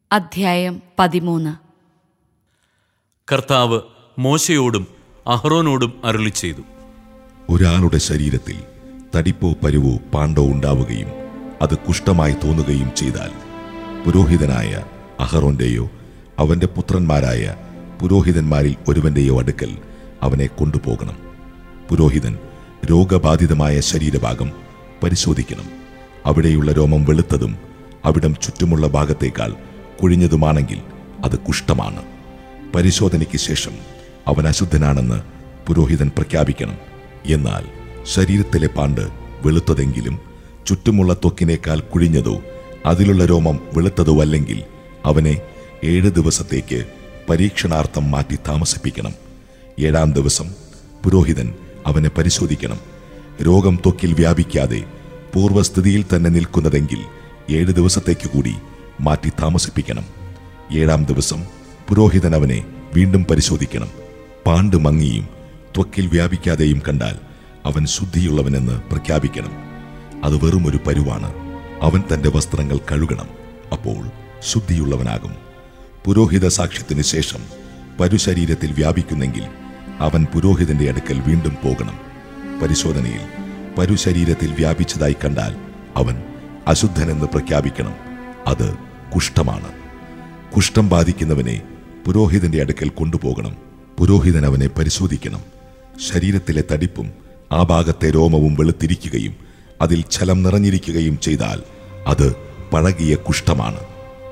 അധ്യായം പതിമൂന്ന് കർത്താവ് മോശയോടും അഹ്റോനോടും അരുളി ചെയ്തു ഒരാളുടെ ശരീരത്തിൽ തടിപ്പോ പരിവോ പാണ്ടോ ഉണ്ടാവുകയും അത് കുഷ്ഠമായി തോന്നുകയും ചെയ്താൽ പുരോഹിതനായ അഹറോന്റെയോ അവന്റെ പുത്രന്മാരായ പുരോഹിതന്മാരിൽ ഒരുവന്റെയോ അടുക്കൽ അവനെ കൊണ്ടുപോകണം പുരോഹിതൻ രോഗബാധിതമായ ശരീരഭാഗം പരിശോധിക്കണം അവിടെയുള്ള രോമം വെളുത്തതും അവിടം ചുറ്റുമുള്ള ഭാഗത്തേക്കാൾ കുഴിഞ്ഞതുമാണെങ്കിൽ അത് കുഷ്ഠമാണ് പരിശോധനയ്ക്ക് ശേഷം അവൻ അശുദ്ധനാണെന്ന് പുരോഹിതൻ പ്രഖ്യാപിക്കണം എന്നാൽ ശരീരത്തിലെ പാണ്ട് വെളുത്തതെങ്കിലും ചുറ്റുമുള്ള ത്വക്കിനേക്കാൾ കുഴിഞ്ഞതോ അതിലുള്ള രോമം വെളുത്തതോ അല്ലെങ്കിൽ അവനെ ഏഴ് ദിവസത്തേക്ക് പരീക്ഷണാർത്ഥം മാറ്റി താമസിപ്പിക്കണം ഏഴാം ദിവസം പുരോഹിതൻ അവനെ പരിശോധിക്കണം രോഗം ത്വക്കിൽ വ്യാപിക്കാതെ പൂർവ്വസ്ഥിതിയിൽ തന്നെ നിൽക്കുന്നതെങ്കിൽ ഏഴ് ദിവസത്തേക്ക് കൂടി മാറ്റി താമസിപ്പിക്കണം ഏഴാം ദിവസം പുരോഹിതൻ അവനെ വീണ്ടും പരിശോധിക്കണം പാണ്ട് മങ്ങിയും ത്വക്കിൽ വ്യാപിക്കാതെയും കണ്ടാൽ അവൻ ശുദ്ധിയുള്ളവനെന്ന് പ്രഖ്യാപിക്കണം അത് വെറും ഒരു പരുവാണ് അവൻ തന്റെ വസ്ത്രങ്ങൾ കഴുകണം അപ്പോൾ ശുദ്ധിയുള്ളവനാകും പുരോഹിത സാക്ഷ്യത്തിന് ശേഷം പരുശരീരത്തിൽ വ്യാപിക്കുന്നെങ്കിൽ അവൻ പുരോഹിതന്റെ അടുക്കൽ വീണ്ടും പോകണം പരിശോധനയിൽ പരുശരീരത്തിൽ വ്യാപിച്ചതായി കണ്ടാൽ അവൻ അശുദ്ധനെന്ന് പ്രഖ്യാപിക്കണം അത് കുഷ്ഠമാണ് കുഷ്ഠം ബാധിക്കുന്നവനെ പുരോഹിതന്റെ അടുക്കൽ കൊണ്ടുപോകണം പുരോഹിതൻ അവനെ പരിശോധിക്കണം ശരീരത്തിലെ തടിപ്പും ആ ഭാഗത്തെ രോമവും വെളുത്തിരിക്കുകയും അതിൽ ഛലം നിറഞ്ഞിരിക്കുകയും ചെയ്താൽ അത് പഴകിയ കുഷ്ഠമാണ്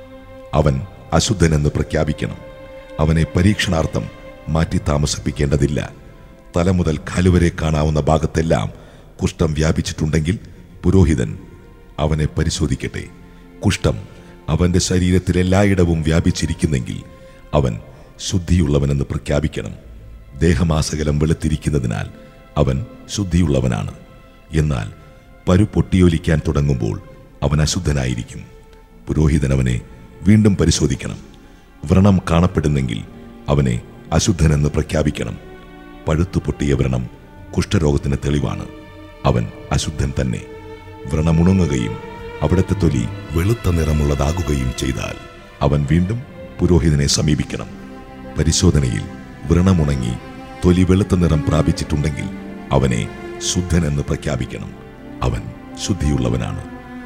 അവൻ അശുദ്ധനെന്ന് പ്രഖ്യാപിക്കണം അവനെ പരീക്ഷണാർത്ഥം മാറ്റി താമസിപ്പിക്കേണ്ടതില്ല തല മുതൽ കാലുവരെ കാണാവുന്ന ഭാഗത്തെല്ലാം കുഷ്ഠം വ്യാപിച്ചിട്ടുണ്ടെങ്കിൽ പുരോഹിതൻ അവനെ പരിശോധിക്കട്ടെ കുഷ്ഠം അവന്റെ ശരീരത്തിൽ എല്ലായിടവും വ്യാപിച്ചിരിക്കുന്നെങ്കിൽ അവൻ ശുദ്ധിയുള്ളവനെന്ന് പ്രഖ്യാപിക്കണം ദേഹമാസകലം വെളുത്തിരിക്കുന്നതിനാൽ അവൻ ശുദ്ധിയുള്ളവനാണ് എന്നാൽ പരു പൊട്ടിയൊലിക്കാൻ തുടങ്ങുമ്പോൾ അവൻ അശുദ്ധനായിരിക്കും പുരോഹിതൻ അവനെ വീണ്ടും പരിശോധിക്കണം വ്രണം കാണപ്പെടുന്നെങ്കിൽ അവനെ അശുദ്ധനെന്ന് പ്രഖ്യാപിക്കണം പഴുത്തു പൊട്ടിയ വ്രണം കുഷ്ഠരോഗത്തിന് തെളിവാണ് അവൻ അശുദ്ധൻ തന്നെ വ്രണമുണങ്ങുകയും അവിടുത്തെ തൊലി വെളുത്ത നിറമുള്ളതാകുകയും ചെയ്താൽ അവൻ വീണ്ടും പുരോഹിതനെ സമീപിക്കണം പരിശോധനയിൽ വ്രണമുണങ്ങി തൊലി വെളുത്ത നിറം പ്രാപിച്ചിട്ടുണ്ടെങ്കിൽ അവനെ ശുദ്ധനെന്ന് പ്രഖ്യാപിക്കണം അവൻ ശുദ്ധിയുള്ളവനാണ്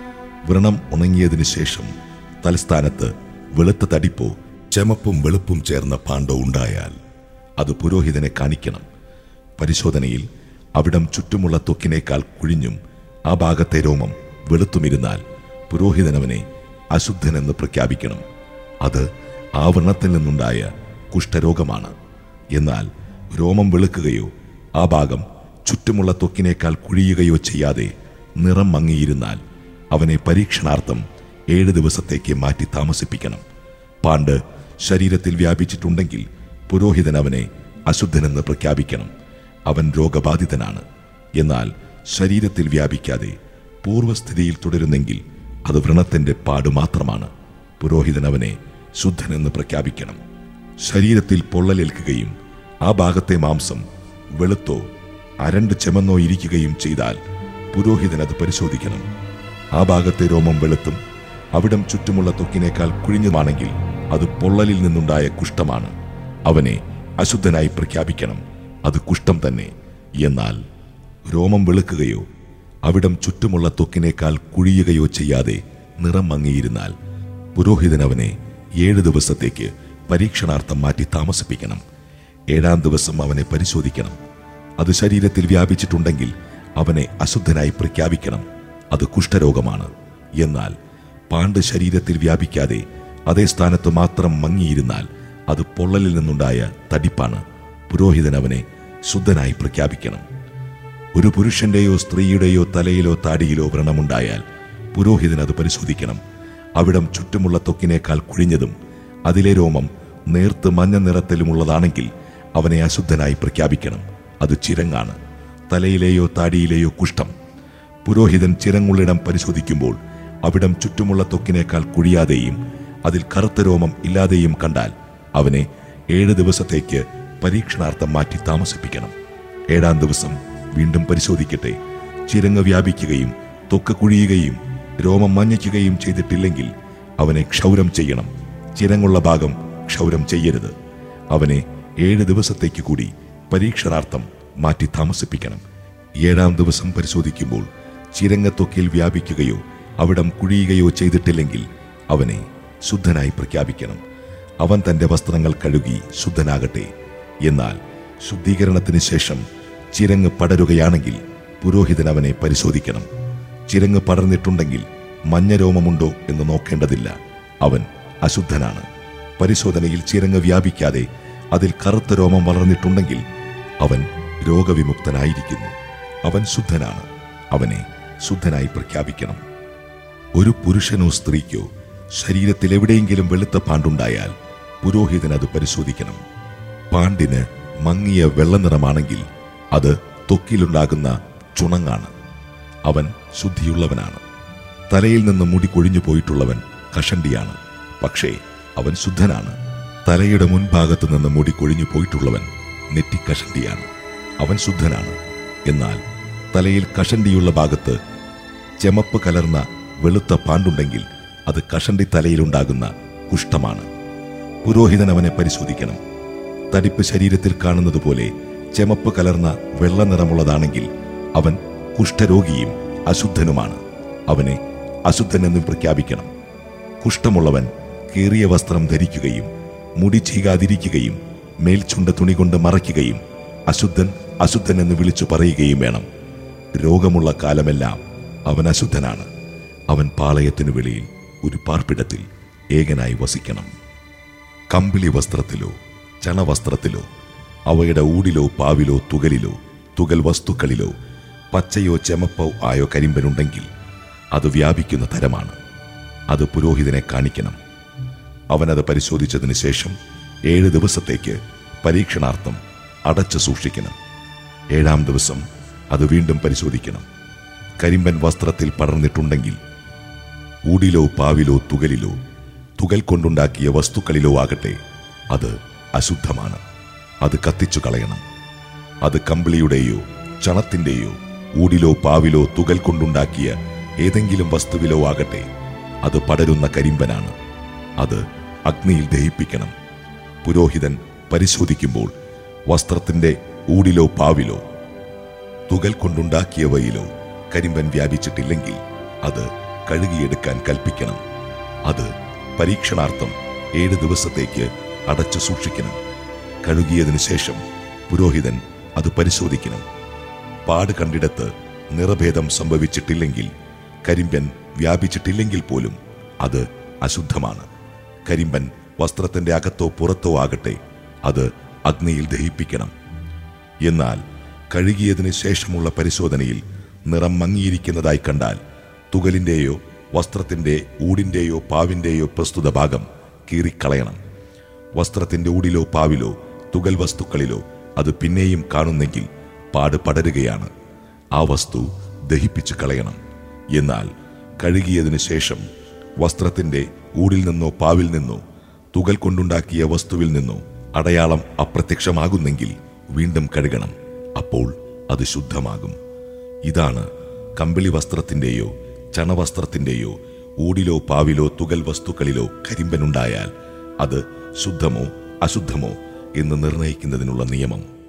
വ്രണം ഉണങ്ങിയതിനു ശേഷം തലസ്ഥാനത്ത് വെളുത്ത തടിപ്പോ ചെമപ്പും വെളുപ്പും ചേർന്ന പാണ്ടോ ഉണ്ടായാൽ അത് പുരോഹിതനെ കാണിക്കണം പരിശോധനയിൽ അവിടം ചുറ്റുമുള്ള ത്വക്കിനേക്കാൾ കുഴിഞ്ഞും ആ ഭാഗത്തെ രോമം വെളുത്തുമിരുന്നാൽ പുരോഹിതനവനെ അശുദ്ധനെന്ന് പ്രഖ്യാപിക്കണം അത് ആ വ്രണത്തിൽ നിന്നുണ്ടായ കുഷ്ഠരോഗമാണ് എന്നാൽ രോമം വെളുക്കുകയോ ആ ഭാഗം ചുറ്റുമുള്ള ത്വക്കിനേക്കാൾ കുഴിയുകയോ ചെയ്യാതെ നിറം മങ്ങിയിരുന്നാൽ അവനെ പരീക്ഷണാർത്ഥം ഏഴ് ദിവസത്തേക്ക് മാറ്റി താമസിപ്പിക്കണം പാണ്ട് ശരീരത്തിൽ വ്യാപിച്ചിട്ടുണ്ടെങ്കിൽ പുരോഹിതൻ അവനെ അശുദ്ധനെന്ന് പ്രഖ്യാപിക്കണം അവൻ രോഗബാധിതനാണ് എന്നാൽ ശരീരത്തിൽ വ്യാപിക്കാതെ പൂർവ്വസ്ഥിതിയിൽ തുടരുന്നെങ്കിൽ അത് വ്രണത്തിന്റെ പാട് മാത്രമാണ് പുരോഹിതൻ അവനെ ശുദ്ധനെന്ന് പ്രഖ്യാപിക്കണം ശരീരത്തിൽ പൊള്ളലേൽക്കുകയും ആ ഭാഗത്തെ മാംസം വെളുത്തോ അരണ്ട് ചെമന്നോ ഇരിക്കുകയും ചെയ്താൽ പുരോഹിതൻ അത് പരിശോധിക്കണം ആ ഭാഗത്തെ രോമം വെളുത്തും അവിടം ചുറ്റുമുള്ള ത്വക്കിനേക്കാൾ കുഴിഞ്ഞുമാണെങ്കിൽ അത് പൊള്ളലിൽ നിന്നുണ്ടായ കുഷ്ഠമാണ് അവനെ അശുദ്ധനായി പ്രഖ്യാപിക്കണം അത് കുഷ്ഠം തന്നെ എന്നാൽ രോമം വെളുക്കുകയോ അവിടം ചുറ്റുമുള്ള ത്വക്കിനേക്കാൾ കുഴിയുകയോ ചെയ്യാതെ നിറം മങ്ങിയിരുന്നാൽ പുരോഹിതൻ അവനെ ഏഴ് ദിവസത്തേക്ക് പരീക്ഷണാർത്ഥം മാറ്റി താമസിപ്പിക്കണം ഏഴാം ദിവസം അവനെ പരിശോധിക്കണം അത് ശരീരത്തിൽ വ്യാപിച്ചിട്ടുണ്ടെങ്കിൽ അവനെ അശുദ്ധനായി പ്രഖ്യാപിക്കണം അത് കുഷ്ഠരോഗമാണ് എന്നാൽ പാണ്ട് ശരീരത്തിൽ വ്യാപിക്കാതെ അതേ സ്ഥാനത്ത് മാത്രം മങ്ങിയിരുന്നാൽ അത് പൊള്ളലിൽ നിന്നുണ്ടായ തടിപ്പാണ് പുരോഹിതൻ അവനെ ശുദ്ധനായി പ്രഖ്യാപിക്കണം ഒരു പുരുഷന്റെയോ സ്ത്രീയുടെയോ തലയിലോ താടിയിലോ വ്രണമുണ്ടായാൽ പുരോഹിതൻ അത് പരിശോധിക്കണം അവിടം ചുറ്റുമുള്ള ത്വക്കിനേക്കാൾ കുഴിഞ്ഞതും അതിലെ രോമം നേർത്ത് മഞ്ഞ നിറത്തിലുമുള്ളതാണെങ്കിൽ അവനെ അശുദ്ധനായി പ്രഖ്യാപിക്കണം അത് ചിരങ്ങാണ് തലയിലെയോ താടിയിലെയോ കുഷ്ഠം പുരോഹിതൻ ചിരങ്ങുള്ളിടം പരിശോധിക്കുമ്പോൾ അവിടം ചുറ്റുമുള്ള ത്വക്കിനേക്കാൾ കുഴിയാതെയും അതിൽ കറുത്ത രോമം ഇല്ലാതെയും കണ്ടാൽ അവനെ ഏഴ് ദിവസത്തേക്ക് പരീക്ഷണാർത്ഥം മാറ്റി താമസിപ്പിക്കണം ഏഴാം ദിവസം വീണ്ടും പരിശോധിക്കട്ടെ ചിരങ്ങ് വ്യാപിക്കുകയും ത്വക്ക് കുഴിയുകയും രോമം മഞ്ഞയ്ക്കുകയും ചെയ്തിട്ടില്ലെങ്കിൽ അവനെ ക്ഷൗരം ചെയ്യണം ചിരങ്ങുള്ള ഭാഗം ക്ഷൗരം ചെയ്യരുത് അവനെ ഏഴ് ദിവസത്തേക്ക് കൂടി പരീക്ഷണാർത്ഥം മാറ്റി താമസിപ്പിക്കണം ഏഴാം ദിവസം പരിശോധിക്കുമ്പോൾ ചിരങ്ങത്തൊക്കിൽ വ്യാപിക്കുകയോ അവിടം കുഴിയുകയോ ചെയ്തിട്ടില്ലെങ്കിൽ അവനെ ശുദ്ധനായി പ്രഖ്യാപിക്കണം അവൻ തന്റെ വസ്ത്രങ്ങൾ കഴുകി ശുദ്ധനാകട്ടെ എന്നാൽ ശുദ്ധീകരണത്തിന് ശേഷം ചിരങ്ങ് പടരുകയാണെങ്കിൽ പുരോഹിതൻ അവനെ പരിശോധിക്കണം ചിരങ്ങ് പടർന്നിട്ടുണ്ടെങ്കിൽ മഞ്ഞരോമമുണ്ടോ എന്ന് നോക്കേണ്ടതില്ല അവൻ അശുദ്ധനാണ് പരിശോധനയിൽ ചിരങ്ങ് വ്യാപിക്കാതെ അതിൽ കറുത്ത രോമം വളർന്നിട്ടുണ്ടെങ്കിൽ അവൻ രോഗവിമുക്തനായിരിക്കുന്നു അവൻ ശുദ്ധനാണ് അവനെ ശുദ്ധനായി പ്രഖ്യാപിക്കണം ഒരു പുരുഷനോ സ്ത്രീക്കോ ശരീരത്തിൽ എവിടെയെങ്കിലും വെളുത്ത പാണ്ടുണ്ടായാൽ പുരോഹിതൻ അത് പരിശോധിക്കണം പാണ്ടിന് മങ്ങിയ വെള്ളനിറമാണെങ്കിൽ അത് ത്വക്കിലുണ്ടാകുന്ന ചുണങ്ങാണ് അവൻ ശുദ്ധിയുള്ളവനാണ് തലയിൽ നിന്ന് മുടി കൊഴിഞ്ഞു പോയിട്ടുള്ളവൻ കഷണ്ടിയാണ് പക്ഷേ അവൻ ശുദ്ധനാണ് തലയുടെ മുൻഭാഗത്ത് നിന്ന് മുടി കൊഴിഞ്ഞു പോയിട്ടുള്ളവൻ നെറ്റിക്കഷണ്ടിയാണ് അവൻ ശുദ്ധനാണ് എന്നാൽ തലയിൽ കഷണ്ടിയുള്ള ഭാഗത്ത് ചെമപ്പ് കലർന്ന വെളുത്ത പാണ്ടുണ്ടെങ്കിൽ അത് കഷണ്ടി തലയിലുണ്ടാകുന്ന കുഷ്ഠമാണ് പുരോഹിതൻ അവനെ പരിശോധിക്കണം തടിപ്പ് ശരീരത്തിൽ കാണുന്നത് പോലെ ചെമപ്പ് കലർന്ന വെള്ള നിറമുള്ളതാണെങ്കിൽ അവൻ കുഷ്ഠരോഗിയും അശുദ്ധനുമാണ് അവനെ അശുദ്ധനെന്ന് പ്രഖ്യാപിക്കണം കുഷ്ഠമുള്ളവൻ കീറിയ വസ്ത്രം ധരിക്കുകയും മുടി ചീകാതിരിക്കുകയും മേൽച്ചുണ്ട തുണി കൊണ്ട് മറയ്ക്കുകയും അശുദ്ധൻ അശുദ്ധൻ എന്ന് വിളിച്ചു പറയുകയും വേണം രോഗമുള്ള കാലമെല്ലാം അവൻ അശുദ്ധനാണ് അവൻ പാളയത്തിനു വെളിയിൽ ഒരു പാർപ്പിടത്തിൽ ഏകനായി വസിക്കണം കമ്പിളി വസ്ത്രത്തിലോ ചണവസ്ത്രത്തിലോ അവയുടെ ഊടിലോ പാവിലോ തുകലിലോ തുകൽ വസ്തുക്കളിലോ പച്ചയോ ചെമപ്പോ ആയോ കരിമ്പനുണ്ടെങ്കിൽ അത് വ്യാപിക്കുന്ന തരമാണ് അത് പുരോഹിതനെ കാണിക്കണം അവനത് പരിശോധിച്ചതിന് ശേഷം ഏഴ് ദിവസത്തേക്ക് പരീക്ഷണാർത്ഥം അടച്ചു സൂക്ഷിക്കണം ഏഴാം ദിവസം അത് വീണ്ടും പരിശോധിക്കണം കരിമ്പൻ വസ്ത്രത്തിൽ പടർന്നിട്ടുണ്ടെങ്കിൽ ഊടിലോ പാവിലോ തുകലിലോ തുകൽ കൊണ്ടുണ്ടാക്കിയ വസ്തുക്കളിലോ ആകട്ടെ അത് അശുദ്ധമാണ് അത് കത്തിച്ചു കളയണം അത് കമ്പിളിയുടെയോ ചണത്തിന്റെയോ ഊടിലോ പാവിലോ തുകൽ കൊണ്ടുണ്ടാക്കിയ ഏതെങ്കിലും വസ്തുവിലോ ആകട്ടെ അത് പടരുന്ന കരിമ്പനാണ് അത് അഗ്നിയിൽ ദഹിപ്പിക്കണം പുരോഹിതൻ പരിശോധിക്കുമ്പോൾ വസ്ത്രത്തിന്റെ ഊടിലോ പാവിലോ തുകൽ കൊണ്ടുണ്ടാക്കിയവയിലോ കരിമ്പൻ വ്യാപിച്ചിട്ടില്ലെങ്കിൽ അത് കഴുകിയെടുക്കാൻ കൽപ്പിക്കണം അത് പരീക്ഷണാർത്ഥം ഏഴ് ദിവസത്തേക്ക് അടച്ചു സൂക്ഷിക്കണം കഴുകിയതിനു ശേഷം പുരോഹിതൻ അത് പരിശോധിക്കണം പാട് കണ്ടിടത്ത് നിറഭേദം സംഭവിച്ചിട്ടില്ലെങ്കിൽ കരിമ്പൻ വ്യാപിച്ചിട്ടില്ലെങ്കിൽ പോലും അത് അശുദ്ധമാണ് കരിമ്പൻ വസ്ത്രത്തിന്റെ അകത്തോ പുറത്തോ ആകട്ടെ അത് അഗ്നിയിൽ ദഹിപ്പിക്കണം എന്നാൽ കഴുകിയതിന് ശേഷമുള്ള പരിശോധനയിൽ നിറം മങ്ങിയിരിക്കുന്നതായി കണ്ടാൽ തുകലിന്റെയോ വസ്ത്രത്തിന്റെ ഊടിന്റെയോ പാവിന്റെയോ പ്രസ്തുത ഭാഗം കീറിക്കളയണം വസ്ത്രത്തിന്റെ ഊടിലോ പാവിലോ തുകൽ വസ്തുക്കളിലോ അത് പിന്നെയും കാണുന്നെങ്കിൽ പാട് പടരുകയാണ് ആ വസ്തു ദഹിപ്പിച്ചു കളയണം എന്നാൽ കഴുകിയതിനു ശേഷം വസ്ത്രത്തിന്റെ ഊടിൽ നിന്നോ പാവിൽ നിന്നോ തുകൽ കൊണ്ടുണ്ടാക്കിയ വസ്തുവിൽ നിന്നോ അടയാളം അപ്രത്യക്ഷമാകുന്നെങ്കിൽ വീണ്ടും കഴുകണം അപ്പോൾ അത് ശുദ്ധമാകും ഇതാണ് കമ്പിളി വസ്ത്രത്തിന്റെയോ ചണവസ്ത്രത്തിന്റെയോ ഊടിലോ പാവിലോ തുകൽ വസ്തുക്കളിലോ കരിമ്പനുണ്ടായാൽ അത് ശുദ്ധമോ അശുദ്ധമോ എന്ന് നിർണയിക്കുന്നതിനുള്ള നിയമം